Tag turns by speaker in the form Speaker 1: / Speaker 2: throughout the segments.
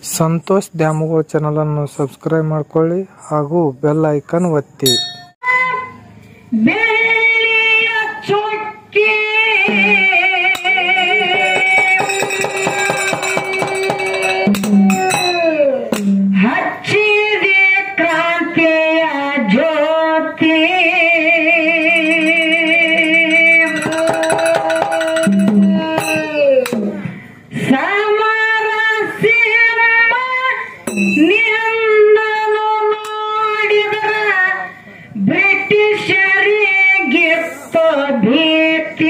Speaker 1: ಸಂತೋಷ್ ದ್ಯಾಮವ್ವ ಚಾನಲನ್ನು ಸಬ್ಸ್ಕ್ರೈಬ್ ಮಾಡ್ಕೊಳ್ಳಿ ಹಾಗೂ ಬೆಲ್ ಐಕನ್ ಒತ್ತಿ
Speaker 2: ಬೆಳ್ಳಿಯ ಚುಕ್ಕಿ ಹಚ್ಚಿದೆ ಕ್ರಾಂತಿಯ ಜ್ಯೋತಿ ಸಮರಸಿಂಹ ನಿನ್ನನ್ನು ನೋಡಿದರ ಬ್ರಿಟಿಷರಿಗೆ ಭೀತಿ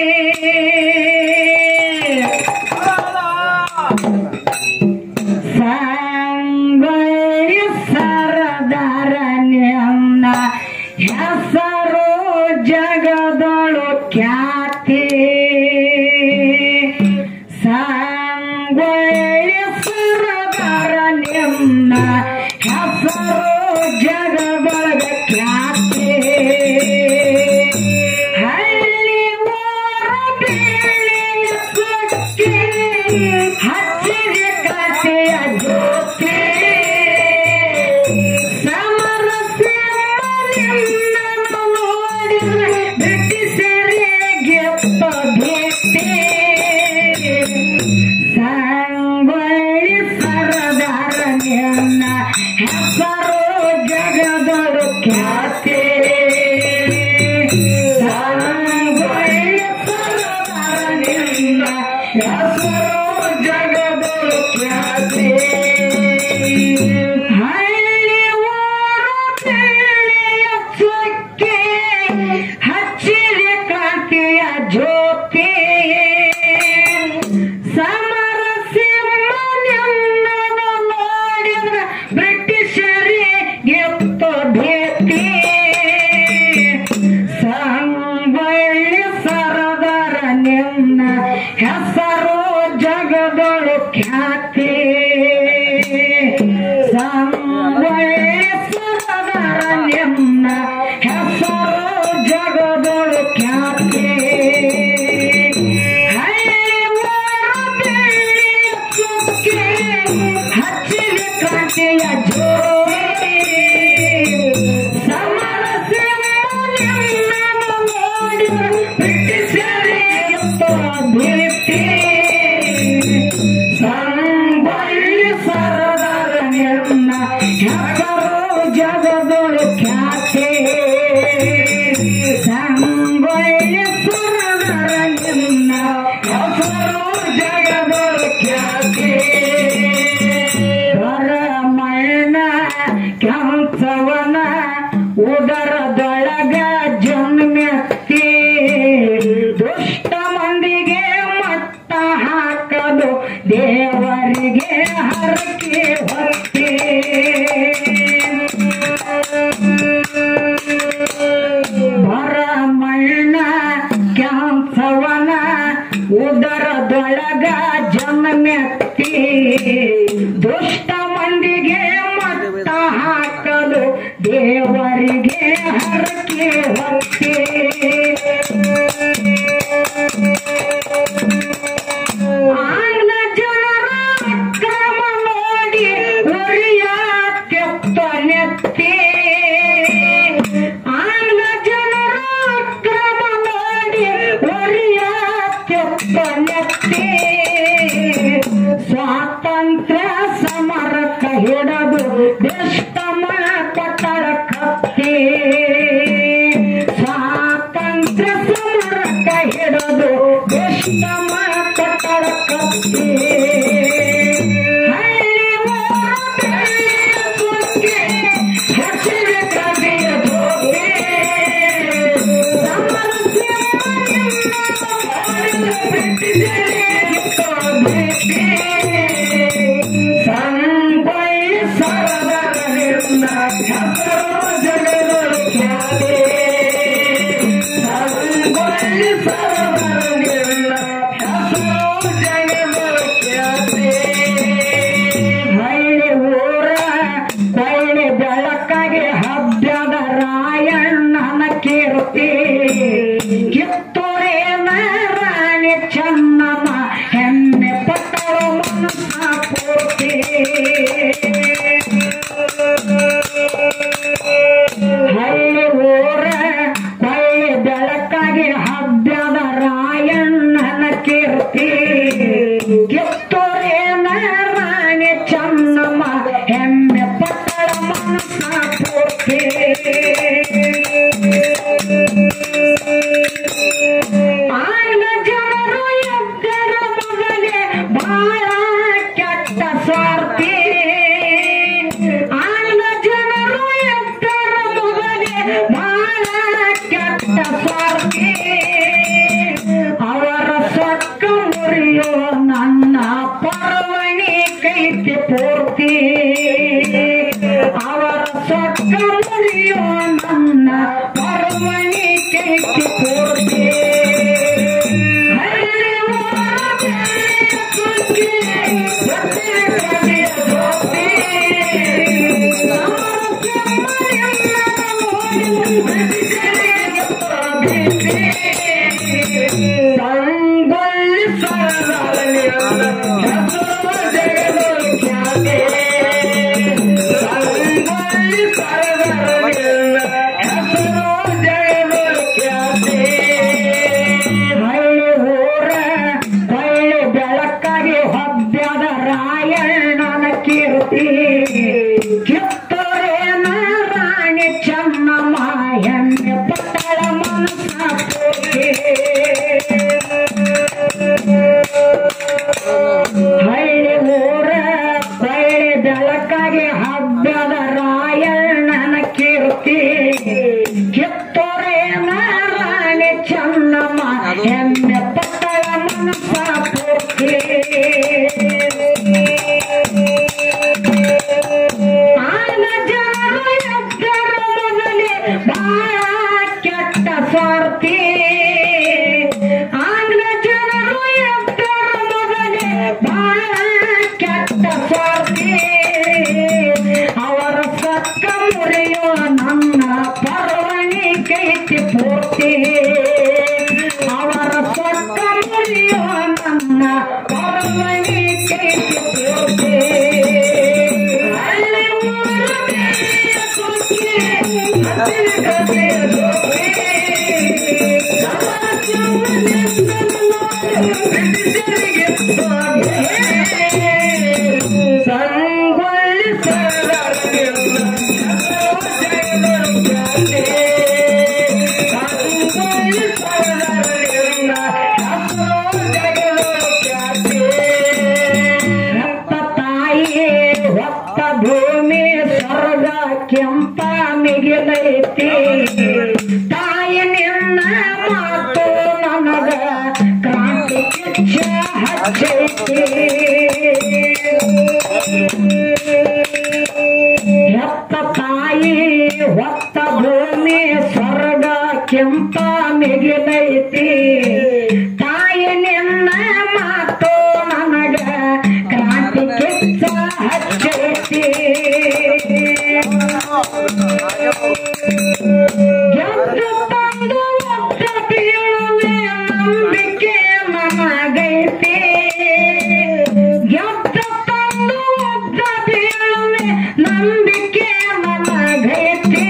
Speaker 2: ಸಂಗೊಳ್ಳಿ ಸರದಾರ ನಿನ್ನ ಹೆಸರು ಜಗದೊಳು ಖ್ಯಾತಿ ಸಂಗೊಳ್ಳಿ ಸರದಾರ ನಿನ್ನ ಹೆಸರು ಜಗದೊಳಗ ಖ್ಯಾತಿ ಹಳ್ಳಿ ಊರ ಬೆಳ್ಳಿಯ ಸುಕ್ಕಿ ಹಚ್ಚಿದ ಕಥೆಯ ಜ್ಯೋತಿ ಸಮರಸಿಂಹನನ್ನು ನೋಡಿದ್ರೆ ಬ್ರಿಟಿಷರಿಗೆ ಭೀತಿ ಸಂಗೊಳ್ಳಿ ಸರದಾರ ನಿನ್ನ ಹೆಸರು ಜಗದೊಳು ಖ್ಯಾತಿ ಸಂಗೊಳ್ಳಿ ಸರದಾರ ನಿನ್ನ ಹೆಸರು ಜಗದೊಳು ಖ್ಯಾತಿ ಹಳ್ಳಿ ಊರು ಬೆಳ್ಳಿಯ ಚುಕ್ಕಿ ಹಚ್ಚಿದ ಕ್ರಾಂತಿಯ ಜ್ಯೋತಿ ಸಮರಸಿಂಹನನ್ನು ನೋಡಿದ್ರ ಬ್ರಿಟಿಷರಿಗೆ ಭೇಟಿ ಸಂಗೊಳ್ಳಿ ಸರದಾರ ನಿನ್ನ ಹೆಸರು ಜಗದೊಳು ಖ್ಯಾತಿ ಸಂಗೊಳ್ಳಿ ಸರದಾರ ನಿನ್ನ ಹೆಸರು ಜಗದೊಳು ಖ್ಯಾತಿ ಹಳ್ಳಿ ಊರ ಬೆಳ್ಳಿಯ ಚುಕ್ಕಿ ಹಚ್ಚಿದ ಕ್ರಾಂತಿಯ ಜ್ಯೋತಿ ಸಮರಸಿಂಹನನ್ನು ನೋಡಿದ ಬ್ರಿಟಿಷರಿಗೆ ಭೀತಿ ಸಂಗೊಳ್ಳಿ ಸರದಾರ ನಿನ್ನ ಹೆಸರು ಜಗದೊಳು ಖ್ಯಾತಿ ಸಂಗೊಳ್ಳಿ ಸರದಾರ ನಿನ್ನ ಹೆಸರು ಜಗದೊಳು ಖ್ಯಾತಿ ಮಣ್ಣ ಕೆಂಚವನ ಉದರದೊಳಗ ಜನ್ಮೆತ್ತಿ ದುಷ್ಟ ಮಂದಿಗೆ ಮಟ್ಟ ಹಾಕಲು ದೇವರಿಗೆ ಹರಕೆ ಹೊತ್ತಿ ಮಣ್ಣ ಕೆಂಚವನ ಉದರದೊಳಗ ಜನ್ಮೆತ್ತಿ ದುಷ್ಟ ಮಂದಿಗೆ ಮಟ್ಟ ಹಾಕಲು ದೇವರಿಗೆ ಹರಕೆ ಹೊತ್ತಿ ಆಂಗ್ಲ ಜನರ ಅಕ್ರಮ ನೋಡಿ ಉರಿಯ ಕೆತ್ತನೆತ್ತಿ ಆಂಗ್ಲ ಜನರ ಅಕ್ರಮ ನೋಡಿ ಉರಿಯ ಕೆತ್ತನೆತ್ತಿ ಸ್ವಾತಂತ್ರ್ಯ ಸಮರಕ ಹಿಡದು ಬೆಷ್ಟಮ ಕಟ್ಟಡ ಕತ್ತಿ ಸ್ವಾತಂತ್ರ್ಯ ಸಮರಕ ಹಿಡದು ಬೆಷ್ಟಮ ಕಟ್ಟಡ ಕತ್ತಿ ಹಳ್ಳಿ ಊರ ಬೆಳ್ಳಿಯ ಕುಕ್ಕೆ ಹಸಿರ ಕವಿಯ ಧೋಕೆ ಸಂಗೊಳ್ಳಿ ಸರದಾರ ಕೈತಿ ಪೂರ್ತಿ ಅವರ ಸೊಕ್ಕ ಮುರಿಯೋ ನನ್ನ ಪರಮಣಿ ಕೈತಿ ಪೂರ್ತಿ ಹಳ್ಳಿ ಊರ ಕುಂಕಿ, ಒತ್ತಿನ ಕವಿಯ ಗೋಪಿ. ಸಂಗೊಳ್ಳಿ ಸರದಾರಲಿ ಹೆಸರು ಜಗದೊಳು ಖ್ಯಾತಿ. ಸಂಗೊಳ್ಳಿ ಸರದಾರಲಿ ಹೆಸರು ಜಗದೊಳು ಖ್ಯಾತಿ. ಹಳ್ಳಿ ಊರ ಹೊಳ್ಳಿ ಬೆಳಕಾಗಿ ಹಬ್ಬದ ರಾಯಣ್ಣನ ಕೀರ್ತಿ ಕಿತ್ತೂರೇನ ರಾಣಿ ಚೆನ್ನಮ್ಮ ಹೆಣ್ಣೆ ಪಟ್ಟಳ ಮನಸ್ಸ ಪೂರ್ತಿ. ಹಳ್ಳಿ ಊರ ಹೊಳ್ಳಿ ಬೆಳಕಾಗಿ ಹಬ್ಬದ ರಾಯಣ್ಣನ ಕೀರ್ತಿ ಕಿತ್ತೂರೇನ ರಾಣಿ ಚೆನ್ನಮ್ಮ ಹೆಣ್ಣೆ ಪಟ್ಟಳ ಮನಸ್ಸ ಪೂರ್ತಿ. ಆನ ಜನರು ಎದ್ದರ ಮೊದಲೇ ಬಹಳ ಕೆಟ್ಟ ಸ್ವಾರ್ಥಿ ಆಂಗ್ಲ ಜನರು ಎದ್ದರ ಮೊದಲೇ ಬಹಳ ಕೆಟ್ಟ ಸ್ವಾರ್ಥಿ ಅವರ ಸಕ್ಕ ಮುರಿಯೋ ನನ್ನ ಪರವಣಿ ಕೈತಿ ಪೂರ್ತಿ ಅವರ ಸಕ್ಕ ಮುರಿಯೋ ನನ್ನ ಪರವಣಿ ಕೈತಿ ಪೂರ್ತಿ ಹಳ್ಳಿ ಊರ ಬೆಳೆಯ ಕುಂಕಿ, ಹಸಿರು ಗದ್ದೆಯ ಜೋಗಿ. ಅವರ ಚೌಡನೆಂದನು ನೋಡಿ ಬ್ರಿಟಿಷರಿಗೆ ಸ್ವಾಮಿ. ಸಂಗೊಳ್ಳಿ ಸರದಾರರೆಲ್ಲ ಜಗದೊಳು ಖ್ಯಾತಿ. ಸಂಗೊಳ್ಳಿ ಸರದಾರರೆಲ್ಲ ಹೆಸರು ಜಗದೊಳು ಖ್ಯಾತಿ. ರಕ್ತ ತಾಯಿ ಹೊತ್ತ ಭೂಮಿ ಸ್ವರ್ಗ ಕೆಂಪ ಮಿಗಿಲೈತಿ ತಾಯಿ ನಿನ್ನ ಮಾತು ನನಗ ಕ್ರಾಂತಿ ಕಿಚ್ಚ ಹಚ್ಚೈತಿ ಹೆತ್ತ ತಾಯಿ ಹೊತ್ತ ಭೂಮಿ ಸ್ವರ್ಗ ಕೆಂಪ ಮಿಗಿಲೈತಿ ತಾಯಿ ನಿನ್ನ ಮಾತು ನನಗ ಕ್ರಾಂತಿ ಕಿಚ್ಚ ಹಚ್ಚೈತಿ ಗೆದ್ದು ತಂದು ಒತ್ತ ಬೀಳುವೆ ನಂಬಿಕೆ ನನಗೈತಿ ಗೆದ್ದು ತಂದು ಒತ್ತ ಬೀಳುವೆ ನಂಬಿಕೆ ನನಗೈತಿ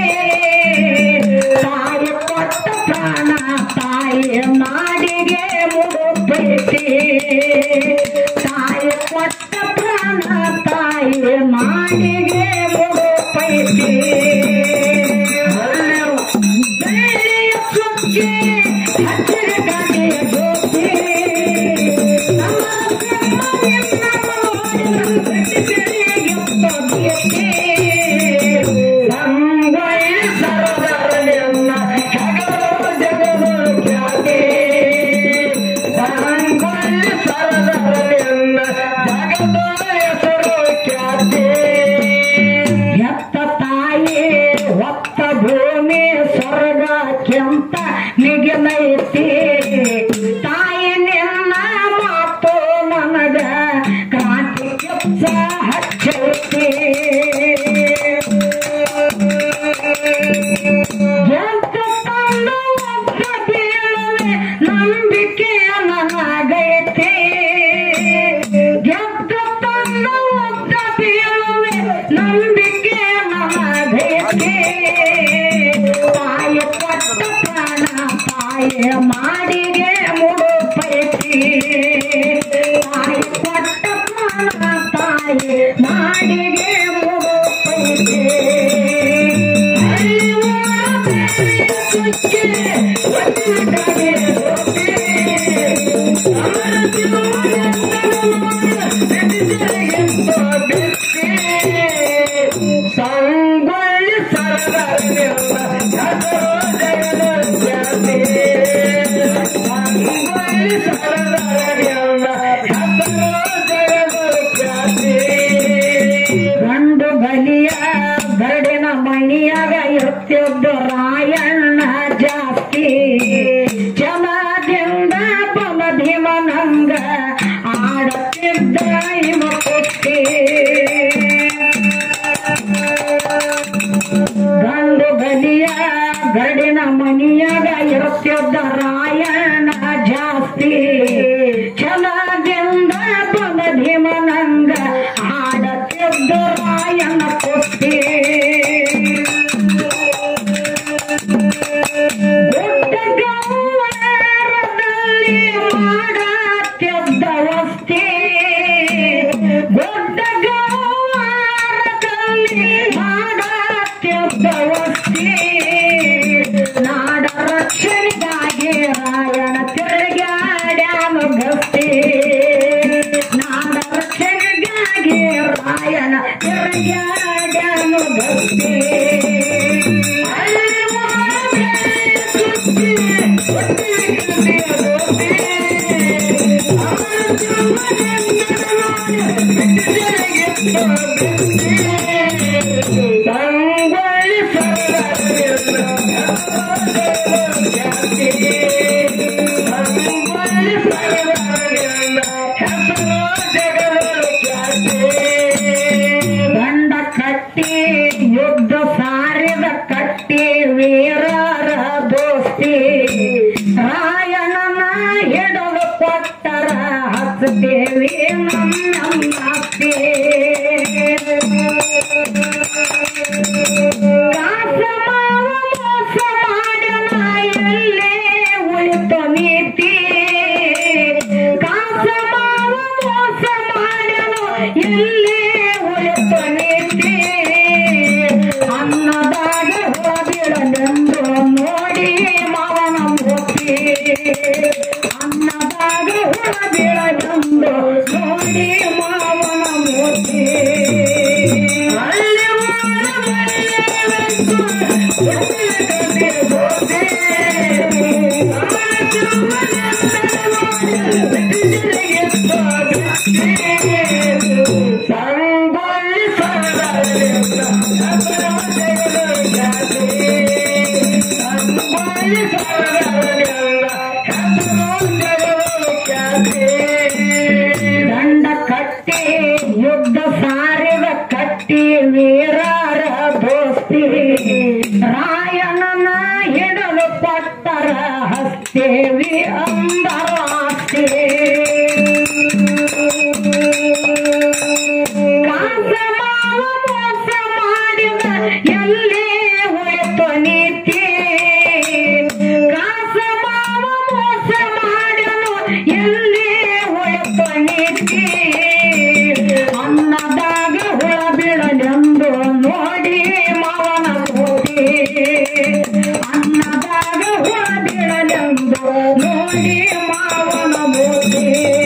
Speaker 2: ತಾಯಿ ಕೊಟ್ಟ ಪ್ರಾಣ ತಾಯಿ ನಾಡಿಗೆ ಮುಡುಪೈತಿ ತಾಯಿ ಕೊಟ್ಟ ಪ್ರಾಣ ತಾಯಿ ನಾಡಿಗೆ ಮುಡುಪೈತಿ ಬೆಳ್ಳಿಯ ಸುಗ್ಗಿ ಹಸಿರ ಗಾಡಿಯ ಜ್ಯೋತಿ ನಮ್ಮ ಬ್ರಹ್ಮನಿಂದ ನೋಡಿ ಬ್ರಿಟಿಷರಿಗೆ ತೊದೆಯಕ್ಕೆ ಸಂಗೊಳ್ಳಿ ಸರದಾರನೆಲ್ಲ ಜಗದೊಳು ಜಗದೊಳು ಖ್ಯಾತಿ ಸಂಗೊಳ್ಳಿ ಸರದಾರನೆಲ್ಲ ಜಗದೊಳು ಹೆಸರು ಖ್ಯಾತಿ ಎತ್ತ ತಾಯಿ ಹೊತ್ತ ಭೂಮಿ ಸ್ವರ್ಗ ಕೆಂಪ ನಿಗಲೈತಿ ತಾಯಿ ನಿನ್ನ ಮಾತು ನನಗ ಕ್ರಾಂತಿ ಕೆಪ್ಸ ಹಚ್ಚೈತಿ ಎತ್ತ ತಂದು ಒಬ್ಬ ಬೀಳುವೆ ನಂಬಿಕೆ ನನಗೈತಿ ಗೆದ್ದ ತಂದು ಒಬ್ಬ ಬೀಳುವೆ ನಂಬಿಕೆ ನನಗೈತಿ ತಾಯಿ ಕೊಟ್ಟ ಪ್ರಾಣ ತಾಯಿ ಮಾಡಿಗೆ ಮುಡುಪೈತಿ ತಾಯಿ ಕೊಟ್ಟ ಪ್ರಾಣ ತಾಯಿ ಮಾಡಿಗೆ ಮುಡುಪೈತಿ ಹಳ್ಳಿ ಊರ ಬೆಳ್ಳಿಯ ಕುಚ್ಚಿ, ಒತ್ತಿನ ಕವಿಯ ಜೊತೆ. ಅವರ ಜೀವನದಲ್ಲೂ ಬ್ರಿಟಿಷರಿಗೆ ಸ್ವಾಭಿಮಾನಿ. ಸಂಗೊಳ್ಳಿ ಸರದಾರನೆಲ್ಲ ಹೆಸರು ಜಗದೊಳು ಖ್ಯಾತಿ. ಸಂಗೊಳ್ಳಿ ಸರದಾರನೆಲ್ಲ ಹೆಸರು ಜಗದೊಳು ಖ್ಯಾತಿ.
Speaker 3: ಇರುತ್ತಿದ್ದ ರಾಯಣ್ಣ ಜಾಸ್ತಿ ಛಲದಿಂದ ಬಲ ಭೀಮನಂಗ ಆಡುತ್ತಿದ್ದ ಇವ ಕುಸ್ತಿ ಗಂಡು ಬಲಿಯ ಗಡಿನ ಮನಿಯಾಗ ಇರುತ್ತಿದ್ದ ರಾಯಣ್ಣ ಜಾಸ್ತಿ ಛಲದಿಂದ ಬಲ ಭೀಮನಂಗ ಆಡುತ್ತಿದ್ದ ರಾಯಣ್ಣ ಕುಸ್ತಿ ಗುಡ್ಡಗೌರದಲ್ಲಿ ಮಾಡತ್ಯದ್ದ ವಸ್ತಿ ಗುಡ್ಡಗೌರದಲ್ಲಿ ಮಾಡತ್ಯದ್ದ ವಸ್ತಿ ನಾಡ ರಕ್ಷಣೆಗಾಗಿ ರಾಯಣ ತಿರುಗಾಡ್ಯಾನ ಗಸ್ತಿ ನಾಡ ರಕ್ಷಣೆಗಾಗಿ ರಾಯಣ ತಿರುಗಾಡ್ಯಾನ ಗಸ್ತಿ ಸಂಗೊಳ್ಳಿ ದಂಡ ಕಟ್ಟಿ ಯುದ್ಧ ಸಾರಿದ ಕಟ್ಟಿ ವೀರರ ದೋಸ್ತಿ ರಾಯಣನ ಹಿಡಲು ಕೊಟ್ಟರ ಹಚ್ಚತೇವಿ ನಮ್ಮಸ್ತಿ ಕಾಸಮಾವ ಮೋಸ ಮಾಡನ ಎಲ್ಲೇ ಉಳಿತು ನೀತಿ ಕಾಸಮಾವ ಮೋಸ ಮಾಡನು ಎಲ್ಲೇ ಉಳಿತು ನೀತಿ ಅನ್ನದಾಗ ಹೋಗಿಡಲೆಂದು ನೋಡಿ ಮಾವನ ಮೂರ್ತಿ ಅನ್ನದಾಗ ಹೋಗಿಡಲೆಂದು ನೋಡಿ ಮಾವನ ಮೂರ್ತಿ ಅಲ್ಲಿ ಸಂಗೊಳ್ಳಿ ದಂಡ ಕಟ್ಟಿ ಯುದ್ಧ ಸಾರಿದ ಕಟ್ಟಿ ವೀರರ ದೋಸ್ತಿ ರಾಯಣನ ಹಿಡಲು ಕೊಟ್ಟರ ಹಸ್ತೇವಿ ಅಂಬರಾಸ್ತಿ ಕಾಸಮಾವ ಮೋಸ ಮಾಡಿದ ಎಲ್ಲೇ ಉಳಿತು ನೀತಿ ಕಾಸಮಾವ ಮೋಸ ಮಾಡನು ಎಲ್ಲೇ ಉಳಿತು ನೀತಿ ಅನ್ನದಾಗ ಹುಳ ಬೀಳಲೆಂದು ನೋಡಿ ಮಾವನ ಕೋಟಿ ಅನ್ನದಾಗ ಹುಳ ಬೀಳಲೆಂದು ನೋಡಿ ಮಾವನ ಮೂರ್ತಿ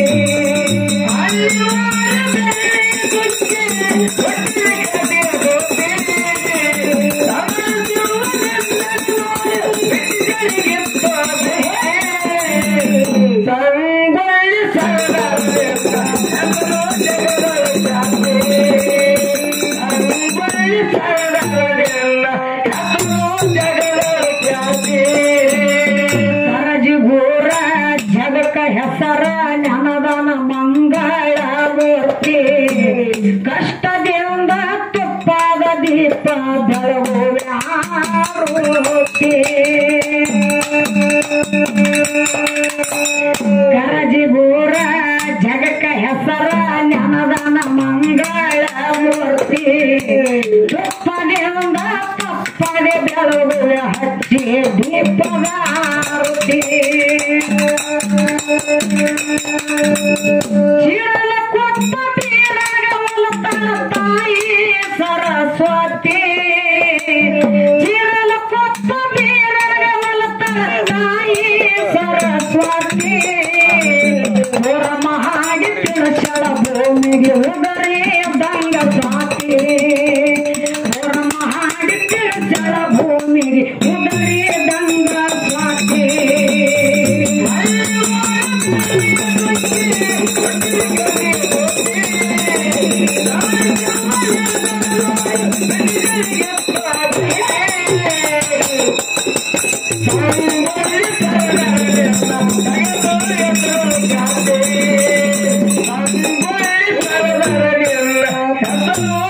Speaker 3: ಸರಜಿಗೂರ ಜಗಕ್ಕ ಹೆಸರ ಜ್ಞಾನದಾನ ಮಂಗಳ ಮೂರ್ತಿ ಕಷ್ಟದಿಂದ ತುಪ್ಪಾದ ದೀಪ ಬೆಳಗುವ್ಯಾರುತಿ ಕರಜಿಗೂರ ಜಗಕ್ಕ ಹೆಸರ ಜ್ಞಾನದಾನ ಮಂಗಳ ಮೂರ್ತಿ ತುಪ್ಪದಿಂದ ತಪ್ಪದೆ ಬೆಳಗುವ ಹಚ್ಚಿ ದೀಪದ ಆರತಿ ಚೀರಲ ಕೊಟ್ಟ ಬೀರಾಗ ಒಲತನ ತಾಯಿ ಸರಸ್ವತಿ ಚೀರಲ ಕೊಟ್ಟ ಬೀರಾಗ ಒಲತನ ತಾಯಿ ಸರಸ್ವತಿ ಹೊರ ಮಹಾಡಿ ತಿಳಿಸಳ ಭೂಮಿಗೆ ಉದರಿ ದಂಗ ಸಾತಿ ಹೊರ ಮಹಾಡಿ ತಿಳಿಸಳ ಭೂಮಿಗೆ ಉದರಿ ದಂಗ ಸಾತಿ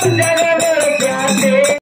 Speaker 2: ಜಗಳ